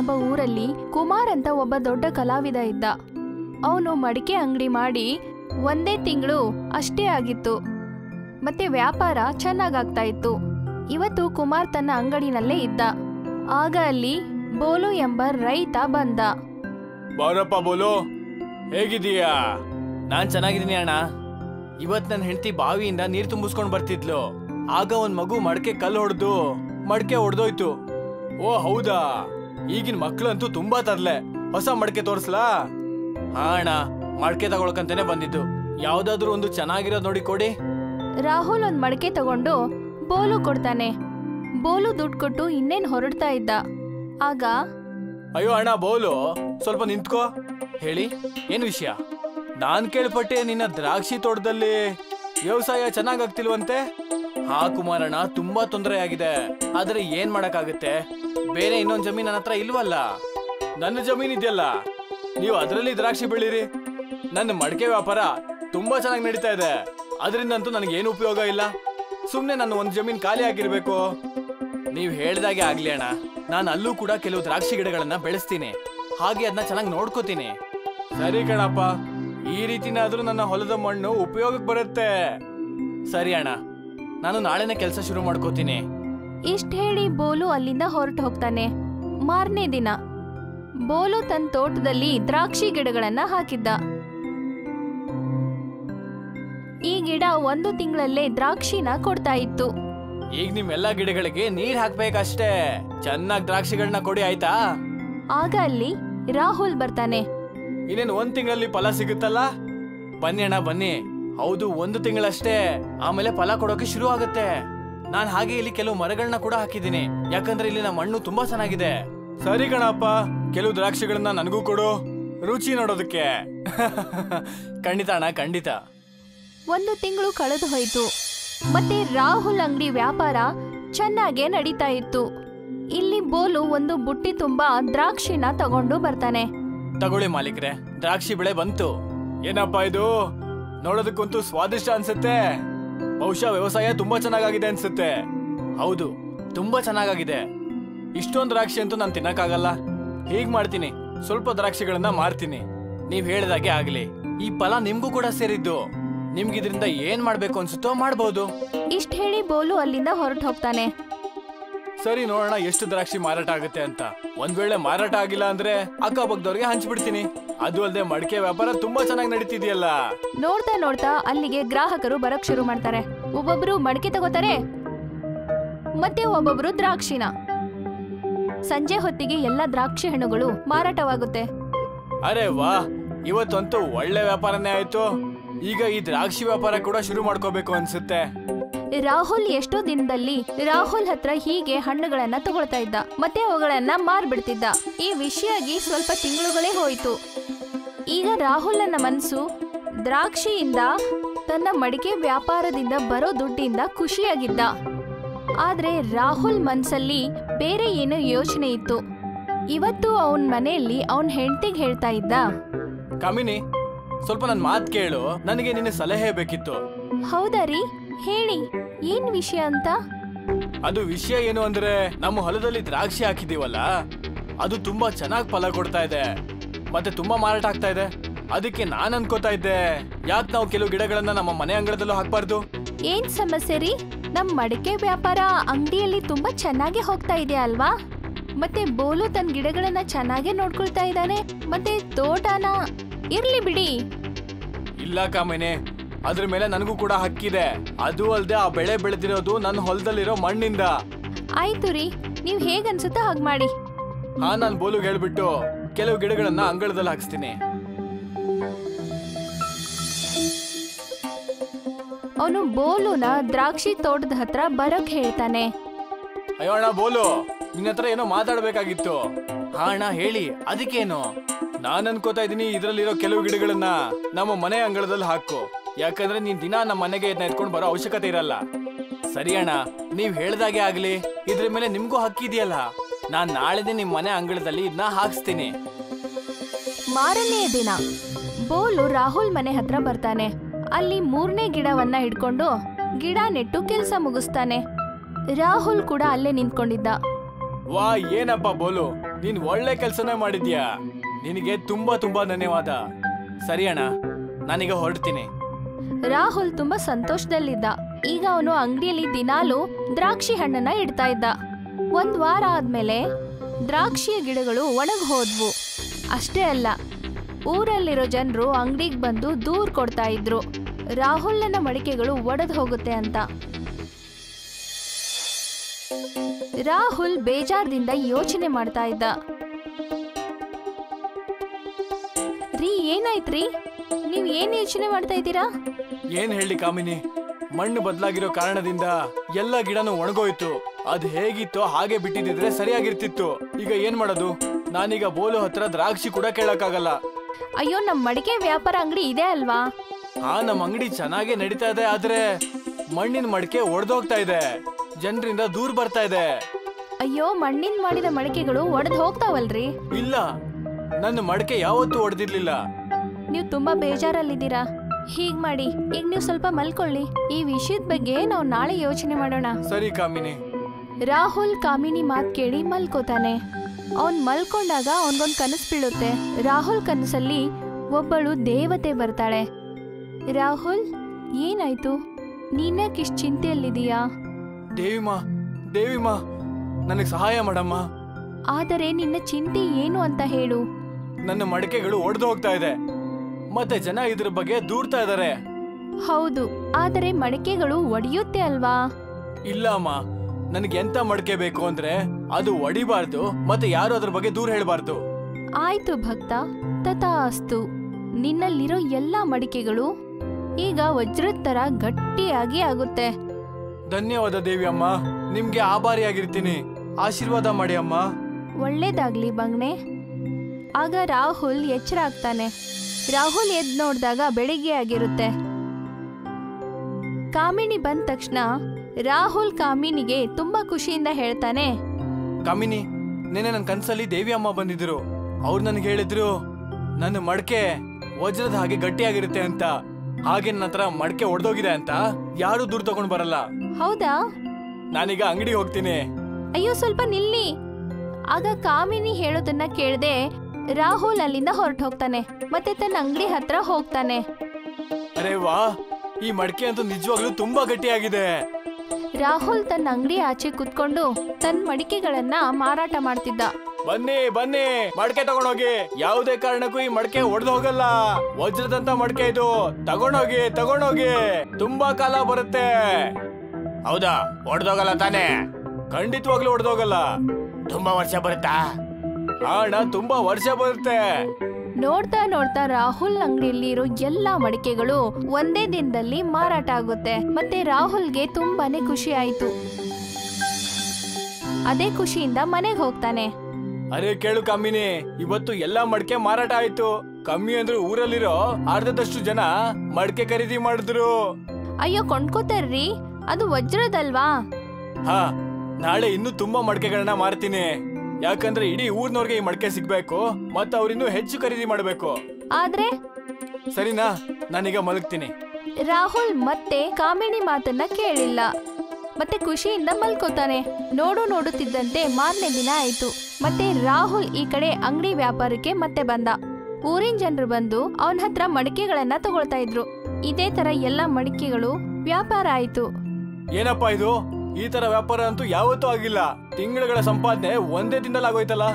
ಎಂಬ ಊರಲ್ಲಿ ಕುಮಾರ್ ಅಂತ ಒಬ್ಬ ದೊಡ್ಡ ಕಲಾವಿದ ಇದ್ದ ಅವನು ಮಡಿಕೆ ಅಂಗಡಿ ಮಾಡಿ ಒಂದೇ ತಿಂಗಳು ಅಷ್ಟೇ ಆಗಿತ್ತು ಮತ್ತೆ ವ್ಯಾಪಾರ ಚೆನ್ನಾಗಾಗ್ತಾ ಇತ್ತು ಇವತ್ತು ಕುಮಾರ್ ತನ್ನ ಅಂಗಡಿನಲ್ಲೇ ಇದ್ದ ಆಗ ಅಲ್ಲಿ ಬೋಲು ಎಂಬ ರೈತ ಬಂದ ಬಾರಪ್ಪ ಬೋಲು ಹೇಗಿದೀಯಾ ನಾನ್ ಚೆನ್ನಾಗಿದ್ದೀನಿ ಅಣ್ಣ ಇವತ್ ನನ್ನ ಹೆಂಡತಿ ಬಾವಿಯಿಂದ ನೀರ್ ತುಂಬಿಸ್ಕೊಂಡ್ ಬರ್ತಿದ್ಲು ಆಗ ಒಂದ್ ಮಗು ಮಡಕೆ ಕಲ್ಲು ಹೊಡೆದು ಮಡಕೆ ಹೊಡೆದೋಯ್ತು ಓ ಹೌದಾ ಈಗಿನ ಮಕ್ಳಂತೂ ತುಂಬಾ ತರ್ಲೆ ಹೊಸ ಮಡಕೆ ತೋರ್ಸ್ಲಾ ಹಾ ಅಣ್ಣ ಮಡಕೆ ತಗೊಳಕಂತಾನೆ ಬಂದಿದ್ದು ಯಾವ್ದಾದ್ರು ಒಂದು ಚೆನ್ನಾಗಿರೋದ್ ನೋಡಿ ಕೊಡಿ ರಾಹುಲ್ ಒಂದ್ ಮಡಕೆ ತಗೊಂಡು ಬೋಲು ಕೊಡ್ತಾನೆ ಬೋಲು ದುಡ್ಡು ಕೊಟ್ಟು ಇನ್ನೇನ್ ಹೊರಡ್ತಾ ಇದ್ದ ಆಗ ಅಯ್ಯೋ ಅಣ್ಣ ಬೋಲು ಸ್ವಲ್ಪ ನಿಂತ್ಕೋ ಹೇಳಿ ಏನ್ ವಿಷಯ ನಾನ್ ಕೇಳ್ಪಟ್ಟೆ ನಿನ್ನ ದ್ರಾಕ್ಷಿ ತೋಟದಲ್ಲಿ ವ್ಯವಸಾಯ ಚೆನ್ನಾಗಾಗ್ತಿಲ್ವಂತೆ ಹಾ ಕುಮಾರಣ್ಣ ತುಂಬಾ ತೊಂದರೆ ಆಗಿದೆ ಆದ್ರೆ ಏನ್ ಮಾಡಕ್ಕಾಗುತ್ತೆ ಬೇರೆ ಇನ್ನೊಂದ್ ಜಮೀನ್ ನನ್ನ ಹತ್ರ ಇಲ್ವಲ್ಲ ನನ್ನ ಜಮೀನ್ ಇದೆಯಲ್ಲ ನೀವು ಅದರಲ್ಲಿ ದ್ರಾಕ್ಷಿ ಬೆಳೀರಿ ನನ್ನ ಮಡಕೆ ವ್ಯಾಪಾರ ತುಂಬಾ ಚೆನ್ನಾಗಿ ನಡೀತಾ ಇದೆ ಅದರಿಂದಂತೂ ನನಗೆ ಏನು ಉಪಯೋಗ ಇಲ್ಲ ಸುಮ್ನೆ ನನ್ನ ಒಂದ್ ಜಮೀನ್ ಖಾಲಿ ಆಗಿರ್ಬೇಕು ನೀವ್ ಹೇಳ್ದಾಗೆ ಆಗ್ಲಿ ಅಣ್ಣ ನಾನು ಅಲ್ಲೂ ಕೂಡ ಕೆಲವು ದ್ರಾಕ್ಷಿ ಗಿಡಗಳನ್ನ ಬೆಳೆಸ್ತೀನಿ ಹಾಗೆ ಅದನ್ನ ಚೆನ್ನಾಗಿ ನೋಡ್ಕೋತೀನಿ ಸರಿ ಕಣಪ್ಪ ಈ ರೀತಿನಾದ್ರೂ ನನ್ನ ಹೊಲದ ಮಣ್ಣು ಉಪಯೋಗಕ್ಕೆ ಬರುತ್ತೆ ಸರಿ ಅಣ್ಣ ನಾನು ನಾಳೆನೇ ಕೆಲಸ ಶುರು ಮಾಡ್ಕೋತೀನಿ ಇಷ್ಟ ಹೇಳಿ ಬೋಲು ಅಲ್ಲಿಂದ ಹೊರಟು ಹೋಗ್ತಾನೆ ಮಾರನೇ ದಿನ ಬೋಲು ತನ್ನ ತೋಟದಲ್ಲಿ ದ್ರಾಕ್ಷಿ ಗಿಡಗಳನ್ನ ಹಾಕಿದ್ದ ಈ ಗಿಡ ಒಂದು ತಿಂಗಳಲ್ಲೇ ದ್ರಾಕ್ಷಿನ ಕೊಡ್ತಾ ಇತ್ತು ಈಗ ನಿಮ್ಮೆಲ್ಲ ಗಿಡಗಳಿಗೆ ನೀರ್ ಹಾಕ್ಬೇಕಷ್ಟೇ ಚೆನ್ನಾಗಿ ದ್ರಾಕ್ಷಿಗಳನ್ನ ಕೊಡಿ ಆಯ್ತಾ ಆಗ ಅಲ್ಲಿ ರಾಹುಲ್ ಬರ್ತಾನೆ ಇನ್ನೇನು ಒಂದ್ ತಿಂಗಳಲ್ಲಿ ಫಲ ಸಿಗುತ್ತಲ್ಲ ಬನ್ನಿ ಅಣ್ಣ ಬನ್ನಿ ಹೌದು ಒಂದು ತಿಂಗಳಷ್ಟೇ ಆಮೇಲೆ ಫಲ ಕೊಡೋಕೆ ಶುರು ಆಗುತ್ತೆ ನಾನ್ ಹಾಗೆ ಇಲ್ಲಿ ಕೆಲವು ಮರಗಳನ್ನ ಕೂಡ ಹಾಕಿದ್ದೀನಿ ಯಾಕಂದ್ರೆ ಇಲ್ಲಿನ ಮಣ್ಣು ತುಂಬಾ ಚೆನ್ನಾಗಿದೆ ಸರಿ ಕಣಪ್ಪ ಕೆಲವು ದ್ರಾಕ್ಷಿಗಳನ್ನ ನನಗೂ ಕೊಡು ರುಚಿ ನೋಡೋದಕ್ಕೆ ಖಂಡಿತ ಅಣ್ಣ ಖಂಡಿತ ಒಂದು ತಿಂಗಳು ಕಳೆದು ಹೋಯ್ತು ಮತ್ತೆ ರಾಹುಲ್ ಅಂಗಡಿ ವ್ಯಾಪಾರ ಚೆನ್ನಾಗೇ ನಡೀತಾ ಇತ್ತು ಇಲ್ಲಿ ಬೋಲು ಒಂದು ಬುಟ್ಟಿ ತುಂಬಾ ದ್ರಾಕ್ಷಿನ ತಗೊಂಡು ಬರ್ತಾನೆ ತಗೊಳ್ಳಿ ಮಾಲೀಕ್ರೆ ದ್ರಾಕ್ಷಿ ಬೆಳೆ ಬಂತು ಏನಪ್ಪಾ ಇದು ನೋಡೋದಕ್ಕಂತೂ ಸ್ವಾದಿಷ್ಟ ಅನ್ಸುತ್ತೆ ಬಹುಶಃ ವ್ಯವಸಾಯ ತುಂಬಾ ಚೆನ್ನಾಗಾಗಿದೆ ಅನ್ಸುತ್ತೆ ಹೌದು ತುಂಬಾ ಚೆನ್ನಾಗಾಗಿದೆ ಇಷ್ಟೊಂದು ದ್ರಾಕ್ಷಿ ಅಂತೂ ನಾನು ತಿನ್ನಕ್ಕಾಗಲ್ಲ ಹೀಗ್ ಮಾಡ್ತೀನಿ ಸ್ವಲ್ಪ ದ್ರಾಕ್ಷಿಗಳನ್ನ ಮಾರ್ತೀನಿ ನೀವ್ ಹೇಳ್ದಾಗೆ ಆಗ್ಲಿ ಈ ಫಲ ನಿಮ್ಗೂ ಕೂಡ ಸೇರಿದ್ದು ನಿಮ್ಗೆ ಇದರಿಂದ ಏನ್ ಮಾಡ್ಬೇಕು ಅನ್ಸುತ್ತೋ ಮಾಡ್ಬೋದು ಇಷ್ಟ ಹೇಳಿ ಬೋಲು ಅಲ್ಲಿಂದ ಹೊರಟು ಹೋಗ್ತಾನೆ ಸರಿ ನೋಡೋಣ ಎಷ್ಟು ದ್ರಾಕ್ಷಿ ಮಾರಾಟ ಆಗುತ್ತೆ ಅಂತ ಒಂದ್ ವೇಳೆ ಮಾರಾಟ ಆಗಿಲ್ಲ ಅಂದ್ರೆ ಅಕ್ಕಪಕ್ಕದವ್ರಿಗೆ ಹಂಚ್ಬಿಡ್ತೀನಿ ಅದು ಅಲ್ಲದೆ ಮಡಿಕೆ ವ್ಯಾಪಾರ ತುಂಬಾ ಚೆನ್ನಾಗಿ ನಡೀತಿದೆಯಲ್ಲ ನೋಡ್ತಾ ನೋಡ್ತಾ ಅಲ್ಲಿಗೆ ಗ್ರಾಹಕರು ಬರಕ್ ಶುರು ಮಾಡ್ತಾರೆ ಒಬ್ಬೊಬ್ರು ಮಡಿಕೆ ತಗೋತಾರೆ ಮತ್ತೆ ಒಬ್ಬೊಬ್ರು ದ್ರಾಕ್ಷಿನ ಸಂಜೆ ಹೊತ್ತಿಗೆ ಎಲ್ಲ ದ್ರಾಕ್ಷಿ ಹಣ್ಣುಗಳು ಮಾರಾಟವಾಗುತ್ತೆ ಅರೆ ವಾ ಇವತ್ತಂತೂ ಒಳ್ಳೆ ವ್ಯಾಪಾರನೇ ಆಯ್ತು ಈಗ ಈ ದ್ರಾಕ್ಷಿ ವ್ಯಾಪಾರ ಕೂಡ ಶುರು ಮಾಡ್ಕೋಬೇಕು ಅನ್ಸುತ್ತೆ ರಾಹುಲ್ ಎಷ್ಟೋ ದಿನದಲ್ಲಿ ರಾಹುಲ್ ಹತ್ರ ಹೀಗೆ ಹಣ್ಣುಗಳನ್ನ ತಗೊಳ್ತಾ ಇದ್ದ ಮತ್ತೆ ಅವುಗಳನ್ನ ಮಾರ್ಬಿಡ್ತಿದ್ದ ಈ ವಿಷಯಾಗಿ ಸ್ವಲ್ಪ ತಿಂಗಳುಗಳೇ ಹೋಯಿತು ಈಗ ರಾಹುಲ್ನ ಮನಸ್ಸು ದ್ರಾಕ್ಷಿಯಿಂದ ತನ್ನ ಮಡಿಕೆ ವ್ಯಾಪಾರದಿಂದ ಬರೋ ದುಡ್ಡಿಂದ ಖುಷಿಯಾಗಿದ್ದ ಆದ್ರೆ ರಾಹುಲ್ ಮನ್ಸಲ್ಲಿ ಬೇರೆ ಏನೋ ಯೋಚನೆ ಇತ್ತು ಇವತ್ತು ಅವನ್ ಮನೆಯಲ್ಲಿ ಅವನ್ ಹೆಂಡತಿಗೆ ಹೇಳ್ತಾ ಇದ್ದ ಕಾಮಿನಿ ಸ್ವಲ್ಪ ನನ್ ಮಾತ್ ಕೇಳು ನನಗೆ ನಿನ್ನ ಸಲಹೆ ಬೇಕಿತ್ತು ಹೌದಾ ರೀ ಹೇಳಿ ಏನ್ ವಿಷಯ ಅಂತ ಅದು ವಿಷಯ ಏನು ಅಂದ್ರೆ ನಮ್ಮ ಹೊಲದಲ್ಲಿ ದ್ರಾಕ್ಷಿ ಹಾಕಿದೀವಲ್ಲ ಅದು ತುಂಬಾ ಚೆನ್ನಾಗಿ ಫಲ ಕೊಡ್ತಾ ಇದೆ ಮತ್ತೆ ತುಂಬಾ ಮಾರಾಟ ಆಗ್ತಾ ಇದೆ ಅದಕ್ಕೆ ನಾನ್ ಅನ್ಕೋತಾ ಇದ್ದೆ ಯಾಕೆ ನಾವು ಕೆಲವು ಗಿಡಗಳನ್ನ ನಮ್ಮ ಮನೆ ಅಂಗಳದಲ್ಲೂ ಹಾಕ್ಬಾರ್ದು ಏನ್ ಸಮಸ್ಯೆ ರೀ ನಮ್ ಮಡಿಕೆ ವ್ಯಾಪಾರ ಅಂಗಡಿಯಲ್ಲಿ ತುಂಬಾ ಚೆನ್ನಾಗಿ ಹೋಗ್ತಾ ಇದೆ ಅಲ್ವಾ ಮತ್ತೆ ಬೋಲು ತನ್ನ ಗಿಡಗಳನ್ನ ಚೆನ್ನಾಗಿ ನೋಡ್ಕೊಳ್ತಾ ಇದ್ದಾನೆ ಮತ್ತೆ ತೋಟನ ಇರ್ಲಿ ಬಿಡಿ ಇಲ್ಲ ಕಾಮಿನಿ ಅದ್ರ ಮೇಲೆ ನನಗೂ ಕೂಡ ಹಕ್ಕಿದೆ ಅದು ಅಲ್ದೆ ಆ ಬೆಳೆ ಬೆಳೆದಿರೋದು ನನ್ನ ಹೊಲದಲ್ಲಿರೋ ಮಣ್ಣಿಂದ ಆಯ್ತು ರೀ ನೀವ್ ಹೇಗನ್ಸುತ್ತೋ ಹಾಗ್ ಮಾಡಿ ಹಾ ನಾನು ಬೋಲು ಹೇಳ್ಬಿಟ್ಟು ಕೆಲವು ಗಿಡಗಳನ್ನ ಅಂಗಳದಲ್ಲಿ ಹಾಕ್ಸ್ತೀನಿ ಅವನು ಬೋಲುನ ದ್ರಾಕ್ಷಿ ತೋಟದ ಹತ್ರ ಬರೋಕ್ ಹೇಳ್ತಾನೆ ಅಯ್ಯೋ ಅಣ್ಣ ಬೋಲು ನಿನ್ನ ಹತ್ರ ಏನೋ ಮಾತಾಡ್ಬೇಕಾಗಿತ್ತು ಹಾ ಅಣ್ಣ ಹೇಳಿ ಅದಕ್ಕೇನು ನಾನ್ ಅನ್ಕೋತಾ ಇದೀನಿ ಇದ್ರಲ್ಲಿರೋ ಕೆಲವು ಗಿಡಗಳನ್ನ ನಮ್ಮ ಮನೆ ಅಂಗಳದಲ್ಲಿ ಹಾಕು ಯಾಕಂದ್ರೆ ನೀನ್ ದಿನ ನಮ್ಮ ಮನೆಗೆ ಇದನ್ನ ಎತ್ಕೊಂಡು ಬರೋ ಅವಶ್ಯಕತೆ ಇರಲ್ಲ ಸರಿ ಅಣ್ಣ ನೀವ್ ಹೇಳ್ದಾಗೆ ಆಗ್ಲಿ ಇದ್ರ ಮೇಲೆ ನಿಮ್ಗೂ ಹಕ್ಕಿದೆಯಲ್ಲ ನಾನ್ ನಾಳೆನೆ ನಿಮ್ ಮನೆ ಅಂಗಳದಲ್ಲಿ ಇದನ್ನ ಹಾಕ್ಸ್ತೀನಿ ಮಾರನೆಯ ದಿನ ಬೋಲು ರಾಹುಲ್ ಮನೆ ಹತ್ರ ಬರ್ತಾನೆ ಅಲ್ಲಿ ಮೂರನೇ ಗಿಡವನ್ನ ಹಿಡ್ಕೊಂಡು ಗಿಡ ನೆಟ್ಟು ಕೆಲ್ಸ ಮುಗಿಸ್ತಾನೆ ರಾಹುಲ್ ಕೂಡ ಅಲ್ಲೇ ನಿಂತ್ಕೊಂಡಿದ್ದ ವಾ ಏನಪ್ಪ ಬೋಲು ನೀನ್ ಒಳ್ಳೆ ಕೆಲಸನೇ ಮಾಡಿದ್ಯಾ ನಿನಗೆ ತುಂಬಾ ತುಂಬಾ ಧನ್ಯವಾದ ಸರಿ ಅಣ್ಣ ನಾನೀಗ ಹೊರಡ್ತೀನಿ ರಾಹುಲ್ ತುಂಬಾ ಸಂತೋಷದಲ್ಲಿದ್ದ ಈಗ ಅವನು ಅಂಗಡಿಯಲ್ಲಿ ದಿನಾಲು ದ್ರಾಕ್ಷಿ ಹಣ್ಣನ್ನ ಇಡ್ತಾ ಇದ್ದ ಒಂದ್ ವಾರ ಆದ್ಮೇಲೆ ದ್ರಾಕ್ಷಿಯ ಗಿಡಗಳು ಒಣಗ್ ಹೋದ್ವು ಅಷ್ಟೇ ಅಲ್ಲ ಊರಲ್ಲಿರೋ ಜನರು ಅಂಗಡಿಗೆ ಬಂದು ದೂರ್ ಕೊಡ್ತಾ ಇದ್ರು ರಾಹುಲ್ನ ಮಡಿಕೆಗಳು ಒಡೆದು ಹೋಗುತ್ತೆ ಅಂತ ರಾಹುಲ್ ಬೇಜಾರ್ದಿಂದ ಯೋಚನೆ ಮಾಡ್ತಾ ಇದ್ದ ರೀ ಏನಾಯ್ತ್ರಿ ನೀವ್ ಏನ್ ಯೋಚನೆ ಮಾಡ್ತಾ ಇದ್ದೀರಾ ಏನ್ ಹೇಳಿ ಕಾಮಿನಿ ಮಣ್ಣು ಬದಲಾಗಿರೋ ಕಾರಣದಿಂದ ಎಲ್ಲ ಗಿಡನೂ ಒಣಗೋಯ್ತು ಅದ್ ಹೇಗಿತ್ತೋ ಹಾಗೆ ಬಿಟ್ಟಿದ್ರೆ ಸರಿಯಾಗಿರ್ತಿತ್ತು ಈಗ ಏನ್ ಮಾಡೋದು ನಾನೀಗ ಬೋಲು ಹತ್ರ ದ್ರಾಕ್ಷಿ ಕೂಡ ಕೇಳಕ್ಕಾಗಲ್ಲ ಅಯ್ಯೋ ನಮ್ ಮಡಿಕೆ ವ್ಯಾಪಾರ ಅಂಗಡಿ ಇದೆ ಅಲ್ವಾ ಹಾ ನಮ್ ಅಂಗಡಿ ಚೆನ್ನಾಗೇ ನಡೀತಾ ಇದೆ ಆದ್ರೆ ಮಣ್ಣಿನ ಮಡಿಕೆ ಒಡೆದೋಗ್ತಾ ಇದೆ ಜನರಿಂದ ದೂರ ಬರ್ತಾ ಇದೆ ಅಯ್ಯೋ ಮಣ್ಣಿನ ಮಾಡಿದ ಮಡಿಕೆಗಳು ಒಡೆದು ಹೋಗ್ತಾವಲ್ರಿ ಇಲ್ಲ ನನ್ನ ಮಡಿಕೆ ಯಾವತ್ತೂ ಒಡೆದಿರ್ಲಿಲ್ಲ ನೀವು ತುಂಬಾ ಬೇಜಾರಲ್ಲಿದ್ದೀರಾ ಹೀಗ್ ಮಾಡಿ ಈಗ ನೀವು ಸ್ವಲ್ಪ ಮಲ್ಕೊಳ್ಳಿ ಈ ವಿಷಯದ ಬಗ್ಗೆ ನಾವು ನಾಳೆ ಯೋಚನೆ ಮಾಡೋಣ ಸರಿ ಕಾಮಿನಿ ರಾಹುಲ್ ಕಾಮಿನಿ ಮಾತ್ ಕೇಳಿ ಮಲ್ಕೋತಾನೆ ಅವನ್ ಮಲ್ಕೊಂಡಾಗ ಅವನ್ಗೊಂದ್ ಕನಸು ಬೀಳುತ್ತೆ ರಾಹುಲ್ ಕನಸಲ್ಲಿ ಒಬ್ಬಳು ದೇವತೆ ಬರ್ತಾಳೆ ರಾಹುಲ್ ಏನಾಯ್ತು ನೀನ್ಯಾಕಿಷ್ಟು ಚಿಂತೆಯಲ್ಲಿದೀಯಾ ದೇವಿಮಾ ದೇವಿಮಾ ನನಗೆ ಸಹಾಯ ಮಾಡಮ್ಮ ಆದರೆ ನಿನ್ನ ಚಿಂತೆ ಏನು ಅಂತ ಹೇಳು ನನ್ನ ಮಡಿಕೆಗಳು ಒಡೆದು ಹೋಗ್ತಾ ಇದೆ ಮತ್ತೆ ಜನ ಇದ್ರ ಬಗ್ಗೆ ದೂರ್ತಾ ಇದಾರೆ ಹೌದು ಆದರೆ ಮಡಿಕೆಗಳು ಒಡೆಯುತ್ತೆ ಅಲ್ವಾ ಇಲ್ಲ ಅಮ್ಮ ನನಗೆ ಎಂತ ಮಡಿಕೆ ಬೇಕು ಅಂದ್ರೆ ಅದು ಒಡಿಬಾರ್ದು ಮತ್ತೆ ಯಾರು ಅದ್ರ ಬಗ್ಗೆ ದೂರ ಹೇಳ್ಬಾರ್ದು ಆಯ್ತು ಭಕ್ತ ತಥಾಸ್ತು ನಿನ್ನಲ್ಲಿರೋ ಎಲ್ಲಾ ಮಡಿಕೆಗಳು ಈಗ ವಜ್ರದ ತರ ಗಟ್ಟಿಯಾಗಿ ಆಗುತ್ತೆ ಧನ್ಯವಾದ ದೇವಿ ಅಮ್ಮ ನಿಮ್ಗೆ ಆಭಾರಿಯಾಗಿರ್ತೀನಿ ಆಶೀರ್ವಾದ ಮಾಡಿ ಅಮ್ಮ ಒಳ್ಳೇದಾಗ್ಲಿ ಬಂಗ್ನೆ ಆಗ ರಾಹುಲ್ ಎಚ್ಚರ ಆಗ್ತಾನೆ ರಾಹುಲ್ ಎದ್ ನೋಡಿದಾಗ ಬೆಳಿಗ್ಗೆ ಆಗಿರುತ್ತೆ ಕಾಮಿನಿ ಬಂದ ತಕ್ಷಣ ರಾಹುಲ್ ಕಾಮಿನಿಗೆ ತುಂಬಾ ಖುಷಿಯಿಂದ ಹೇಳ್ತಾನೆ ಕಾಮಿನಿ ನೆನೆ ನನ್ನ ಕನ್ಸಲ್ಲಿ ದೇವಿ ಅಮ್ಮ ಬಂದಿದ್ರು ಅವ್ರು ನನ್ಗೆ ಹೇಳಿದ್ರು ನನ್ನ ಮಡಕೆ ವಜ್ರದ ಹಾಗೆ ಗಟ್ಟಿಯಾಗಿರುತ್ತೆ ಅಂತ ಹಾಗೆ ನನ್ನ ಹತ್ರ ಮಡಕೆ ಒಡೆದೋಗಿದೆ ಅಂತ ಯಾರು ದೂರ ತಗೊಂಡ್ ಬರಲ್ಲ ಹೌದಾ ನಾನೀಗ ಅಂಗಡಿ ಹೋಗ್ತೀನಿ ಅಯ್ಯೋ ಸ್ವಲ್ಪ ನಿಲ್ಲಿ ಆಗ ಕಾಮಿನಿ ಹೇಳೋದನ್ನ ಕೇಳದೆ ರಾಹುಲ್ ಅಲ್ಲಿಂದ ಹೊರಟು ಹೋಗ್ತಾನೆ ಮತ್ತೆ ತನ್ನ ಅಂಗಡಿ ಹತ್ರ ಹೋಗ್ತಾನೆ ಅರೆ ವಾ ಈ ಮಡಕೆ ಅಂತೂ ನಿಜವಾಗ್ಲೂ ತುಂಬಾ ಗಟ್ಟಿಯಾಗಿದೆ ರಾಹುಲ್ ತನ್ನ ಅಂಗಡಿ ಆಚೆ ಕುತ್ಕೊಂಡು ತನ್ನ ಮಡಿಕೆಗಳನ್ನ ಮಾರಾಟ ಮಾಡ್ತಿದ್ದ ಬನ್ನಿ ಬನ್ನಿ ಮಡಕೆ ತಗೊಂಡೋಗಿ ಯಾವುದೇ ಕಾರಣಕ್ಕೂ ಈ ಮಡಕೆ ಒಡೆದು ಹೋಗಲ್ಲ ವಜ್ರದಂತ ಮಡಕೆ ಇದು ತಗೊಂಡೋಗಿ ತಗೊಂಡೋಗಿ ತುಂಬಾ ಕಾಲ ಬರುತ್ತೆ ಹೌದಾ ಒಡೆದೋಗಲ್ಲ ತಾನೇ ಖಂಡಿತವಾಗ್ಲೂ ಒಡೆದೋಗಲ್ಲ ತುಂಬಾ ವರ್ಷ ಬರುತ್ತಾ ಹಣ ತುಂಬಾ ವರ್ಷ ಬರುತ್ತೆ ನೋಡ್ತಾ ನೋಡ್ತಾ ರಾಹುಲ್ ಅಂಗಡಿಯಲ್ಲಿ ಇರೋ ಎಲ್ಲಾ ಮಡಿಕೆಗಳು ಒಂದೇ ದಿನದಲ್ಲಿ ಮಾರಾಟ ಆಗುತ್ತೆ ಮತ್ತೆ ರಾಹುಲ್ಗೆ ತುಂಬಾನೇ ಖುಷಿ ಆಯ್ತು ಅದೇ ಖುಷಿಯಿಂದ ಮನೆಗೆ ಹೋಗ್ತಾನೆ ಅರೆ ಕೇಳು ಕಮ್ಮಿನಿ ಇವತ್ತು ಎಲ್ಲಾ ಮಡಕೆ ಮಾರಾಟ ಆಯ್ತು ಕಮ್ಮಿ ಅಂದ್ರೆ ಊರಲ್ಲಿರೋ ಅರ್ಧದಷ್ಟು ಜನ ಮಡಕೆ ಖರೀದಿ ಮಾಡಿದ್ರು ಅಯ್ಯೋ ಕೊಂಡ್ಕೋತಾರ್ರಿ ಅದು ವಜ್ರದಲ್ವಾ ಹಾ ನಾಳೆ ಇನ್ನೂ ತುಂಬಾ ಮಡಕೆಗಳನ್ನ ಮಾರ್ತೀನಿ ಯಾಕಂದ್ರೆ ಇಡೀ ಊರ್ನವ್ರಿಗೆ ಈ ಮಡಕೆ ಸಿಗ್ಬೇಕು ಮತ್ತೆ ಅವ್ರಿನ್ನೂ ಹೆಚ್ಚು ಖರೀದಿ ಮಾಡ್ಬೇಕು ಆದ್ರೆ ಸರಿನಾ ನಾನೀಗ ಮಲಗ್ತೀನಿ ರಾಹುಲ್ ಮತ್ತೆ ಕಾಮಿನಿ ಮಾತನ್ನ ಕೇಳಿಲ್ಲ ಮತ್ತೆ ಖುಷಿಯಿಂದ ಮಲ್ಕೋತಾನೆ ನೋಡು ನೋಡುತ್ತಿದ್ದಂತೆ ಮಾರನೇ ದಿನ ಆಯ್ತು ಮತ್ತೆ ರಾಹುಲ್ ಈ ಕಡೆ ಅಂಗಡಿ ವ್ಯಾಪಾರಕ್ಕೆ ಮತ್ತೆ ಬಂದ ಊರಿನ ಜನರು ಬಂದು ಅವನ ಹತ್ರ ಮಡಿಕೆಗಳನ್ನ ತಗೊಳ್ತಾ ಇದ್ರು ಇದೇ ತರ ಎಲ್ಲ ಮಡಿಕೆಗಳು ವ್ಯಾಪಾರ ಆಯ್ತು ಏನಪ್ಪಾ ಇದು ಈ ತರ ವ್ಯಾಪಾರ ಅಂತೂ ಯಾವತ್ತೂ ಆಗಿಲ್ಲ ತಿಂಗಳುಗಳ ಸಂಪಾದನೆ ಒಂದೇ ದಿನದಲ್ಲಿ ಆಗೋಯ್ತಲ್ಲ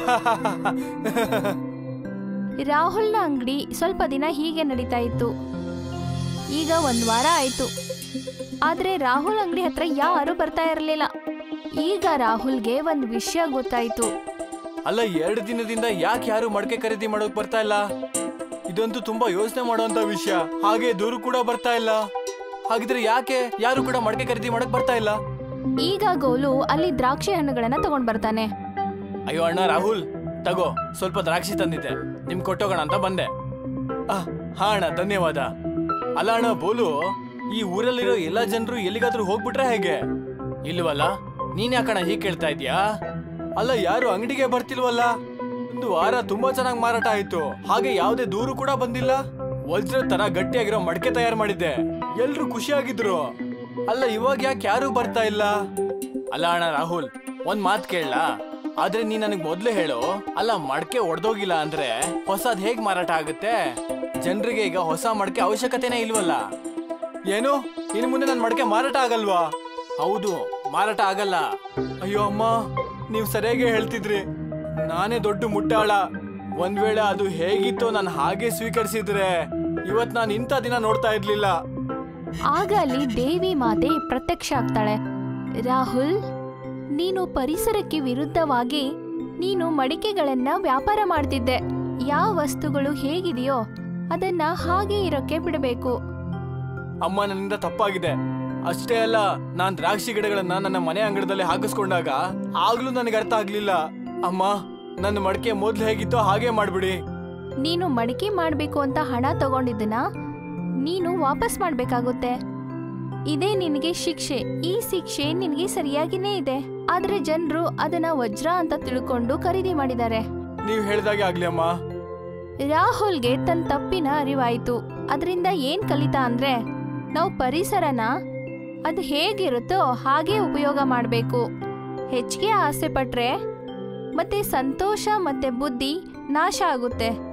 ರಾಹುಲ್ನ ಅಂಗಡಿ ಸ್ವಲ್ಪ ದಿನ ಹೀಗೆ ನಡೀತಾ ಇತ್ತು ಈಗ ಒಂದ್ ವಾರ ಆಯ್ತು ಆದ್ರೆ ರಾಹುಲ್ ಅಂಗಡಿ ಹತ್ರ ಯಾರು ಬರ್ತಾ ಇರಲಿಲ್ಲ ಈಗ ರಾಹುಲ್ಗೆ ಒಂದ್ ವಿಷಯ ಗೊತ್ತಾಯ್ತು ಅಲ್ಲ ಎರಡು ದಿನದಿಂದ ಯಾಕೆ ಯಾರು ಮಡಕೆ ಖರೀದಿ ಮಾಡೋಕ್ ಬರ್ತಾ ಇಲ್ಲ ಇದಂತೂ ತುಂಬಾ ಯೋಚನೆ ಮಾಡುವಂತ ವಿಷಯ ಹಾಗೆ ದೂರು ಕೂಡ ಬರ್ತಾ ಇಲ್ಲ ಹಾಗಿದ್ರೆ ಯಾಕೆ ಯಾರು ಕೂಡ ಮಡಕೆ ಖರೀದಿ ಮಾಡಕ್ ಬರ್ತಾ ಇಲ್ಲ ಈಗ ಗೋಲು ಅಲ್ಲಿ ದ್ರಾಕ್ಷಿ ಹಣ್ಣುಗಳನ್ನ ತಗೊಂಡ್ ಬರ್ತಾನೆ ಅಯ್ಯೋ ಅಣ್ಣ ರಾಹುಲ್ ತಗೋ ಸ್ವಲ್ಪ ದ್ರಾಕ್ಷಿ ತಂದಿದ್ದೆ ನಿಮ್ ಕೊಟ್ಟೋಗೋಣ ಅಂತ ಬಂದೆ ಆ, ಹಾ ಅಣ್ಣ ಧನ್ಯವಾದ ಅಲ್ಲ ಅಣ್ಣ ಬೋಲು ಈ ಊರಲ್ಲಿರೋ ಎಲ್ಲಾ ಜನರು ಎಲ್ಲಿಗಾದ್ರೂ ಹೋಗ್ಬಿಟ್ರೆ ಹೇಗೆ ಇಲ್ವಲ್ಲ ನೀನ್ ಯಾಕಣ್ಣ ಹೀಗೆ ಕೇಳ್ತಾ ಇದ್ಯಾ ಅಲ್ಲ ಯಾರು ಅಂಗಡಿಗೆ ಬರ್ತಿಲ್ವಲ್ಲ ಒಂದು ವಾರ ತುಂಬಾ ಚೆನ್ನಾಗಿ ಮಾರಾಟ ಆಯ್ತು ಹಾಗೆ ಯಾವುದೇ ದೂರು ಕೂಡ ಬಂದಿಲ್ಲ ವಜ್ರ ತರ ಗಟ್ಟಿಯಾಗಿರೋ ಮಡಕೆ ತಯಾರು ಮಾಡಿದ್ದೆ ಎಲ್ರು ಖುಷಿಯಾಗಿದ್ರು ಅಲ್ಲ ಇವಾಗ ಯಾಕೆ ಯಾರು ಬರ್ತಾ ಇಲ್ಲ ಅಲ್ಲ ಅಣ್ಣ ರಾಹುಲ್ ಒಂದ್ ಮಾತ್ ಕೇಳಲಾ ಆದ್ರೆ ನೀ ನನಗ್ ಮೊದ್ಲು ಹೇಳು ಅಲ್ಲ ಮಡಕೆ ಒಡ್ದೋಗಿಲ್ಲ ಅಂದ್ರೆ ಹೊಸದ್ ಹೇಗ್ ಮಾರಾಟ ಆಗುತ್ತೆ ಜನರಿಗೆ ಈಗ ಹೊಸ ಮಡಕೆ ಅವಶ್ಯಕತೆನೇ ಇಲ್ವಲ್ಲ ಏನು ಇನ್ನು ಮುಂದೆ ನನ್ ಮಡಕೆ ಮಾರಾಟ ಆಗಲ್ವಾ ಹೌದು ಮಾರಾಟ ಆಗಲ್ಲ ಅಯ್ಯೋ ಅಮ್ಮ ನೀವ್ ಸರಿಯಾಗಿ ಹೇಳ್ತಿದ್ರಿ ನಾನೇ ದೊಡ್ಡ ಮುಟ್ಟಾಳ ಒಂದ್ ವೇಳೆ ಅದು ಹೇಗಿತ್ತೋ ನಾನು ಹಾಗೆ ಸ್ವೀಕರಿಸಿದ್ರೆ ಇವತ್ ನಾನು ಇಂಥ ದಿನ ನೋಡ್ತಾ ಇರ್ಲಿಲ್ಲ ಆಗ ಅಲ್ಲಿ ದೇವಿ ಮಾತೆ ಪ್ರತ್ಯಕ್ಷ ಆಗ್ತಾಳೆ ರಾಹುಲ್ ನೀನು ಪರಿಸರಕ್ಕೆ ವಿರುದ್ಧವಾಗಿ ನೀನು ಮಡಿಕೆಗಳನ್ನ ವ್ಯಾಪಾರ ಮಾಡ್ತಿದ್ದೆ ಯಾವ ವಸ್ತುಗಳು ಹೇಗಿದೆಯೋ ಅದನ್ನ ಹಾಗೆ ಇರೋಕೆ ಬಿಡಬೇಕು ಅಮ್ಮ ನನ್ನಿಂದ ತಪ್ಪಾಗಿದೆ ಅಷ್ಟೇ ಅಲ್ಲ ನಾನ್ ದ್ರಾಕ್ಷಿ ಗಿಡಗಳನ್ನ ನನ್ನ ಮನೆ ಅಂಗಡದಲ್ಲಿ ಹಾಕಿಸ್ಕೊಂಡಾಗ ಆಗ್ಲೂ ನನಗೆ ಅರ್ಥ ಆಗ್ಲಿಲ್ಲ ಅಮ್ಮ ನನ್ನ ಮಡಕೆ ಮೊದ್ಲು ಹೇಗಿತ್ತೋ ಹಾಗೆ ಮಾಡ್ಬಿಡಿ ನೀನು ಮಡಿಕೆ ಮಾಡ್ಬೇಕು ಅಂತ ಹಣ ತಗೊಂಡಿದ್ದನ್ನ ನೀನು ವಾಪಸ್ ಮಾಡ್ಬೇಕಾಗುತ್ತೆ ಇದೇ ನಿನಗೆ ಶಿಕ್ಷೆ ಈ ಶಿಕ್ಷೆ ನಿನಗೆ ಸರಿಯಾಗಿನೇ ಇದೆ ಆದ್ರೆ ಜನರು ಅದನ್ನ ವಜ್ರ ಅಂತ ತಿಳ್ಕೊಂಡು ಖರೀದಿ ಮಾಡಿದ್ದಾರೆ ನೀವ್ ಹೇಳ್ದಾಗೆ ಆಗ್ಲಿ ಅಮ್ಮ ರಾಹುಲ್ಗೆ ತನ್ನ ತಪ್ಪಿನ ಅರಿವಾಯಿತು ಅದರಿಂದ ಏನ್ ಕಲಿತ ಅಂದ್ರೆ ನಾವು ಪರಿಸರನ ಅದು ಹೇಗಿರುತ್ತೋ ಹಾಗೆ ಉಪಯೋಗ ಮಾಡಬೇಕು ಹೆಚ್ಚಿಗೆ ಆಸೆ ಪಟ್ರೆ ಮತ್ತೆ ಸಂತೋಷ ಮತ್ತೆ ಬುದ್ಧಿ ನಾಶ ಆಗುತ್ತೆ